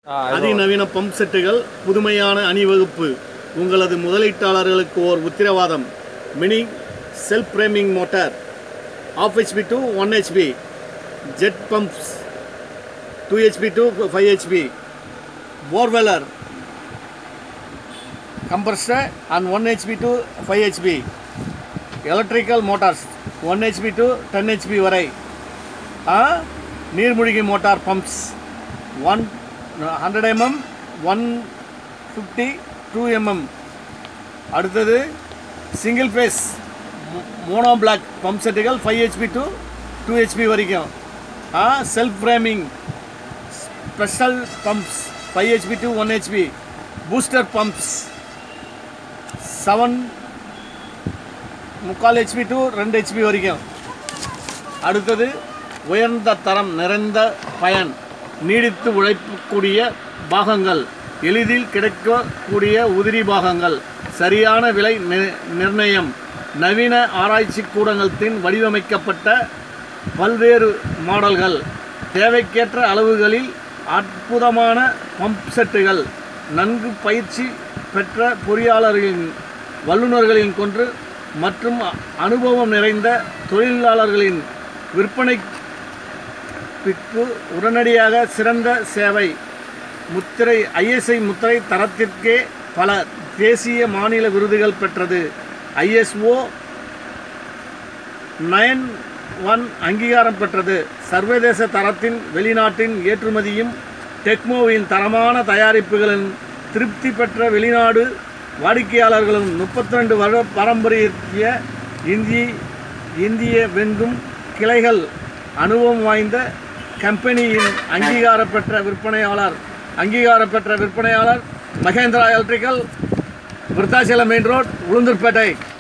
அதிநவீன பம்ப் செட்டுகள் புதுமையான அணிவகுப்பு உங்களது முதலீட்டாளர்களுக்கு ஓர் உத்தரவாதம் mini self priming motor half HP to one HP jet pumps two HP to five HP போர்வெலர் compressor and 1 HP to 5 HP electrical motors 1 HP to 10 HP வரை ஆ, நீர்மூழ்கி motor pumps one hundred mm one fifty two mm அடுத்தது single phase mono block pump செட்டுகள் five HP to two HP வரைக்கும் ஆ self priming special pumps five HP to one HP booster pumps seven முக்கால் HP to ரெண்டு HP வரைக்கும் அடுத்தது உயர்ந்த தரம் நிறைந்த பயன் நீடித்து உழைக்கக்கூடிய பாகங்கள் எளிதில் கிடைக்கக்கூடிய உதிரி பாகங்கள் சரியான விலை நி- நிர்ணயம் நவீன ஆராய்ச்சி கூடங்கத்தின் வடிவமைக்கப்பட்ட பல்வேறு மாடல்கள் தேவைக்கேற்ற அளவுகளில் அற்புதமான பம்ப் செட்டுகள் நன்கு பயிற்சி பெற்ற பொறியாளர்களின் வல்லுநர்களின் கொன்று மற்றும் அனுபவம் நிறைந்த தொழிலாளர்களின் விற்பனைக்கு உடனடியாக சிறந்த சேவை முத்திரை ஐஎஸ்ஐ முத்திரை தரத்திற்கே பல தேசிய மாநில விருதுகள் பெற்றது ஐஎஸ்ஓ நயன் ஒன் அங்கீகாரம் பெற்றது சர்வதேச தரத்தின் வெளிநாட்டின் ஏற்றுமதியும் டெக்மோவின் தரமான தயாரிப்புகளின் திருப்தி பெற்ற வெளிநாடு வாடிக்கையாளர்களும் 32 வருட பாரம்பரிய இந்திய இந்திய வெங்கும் கிளைகள் அனுபவம் வாய்ந்த கம்பெனியின் அங்கீகார பெற்ற விற்பனையாளர் அங்கீகார பெற்ற விற்பனையாளர் Mahendra electrical Virudhachalam main road Ulundurpet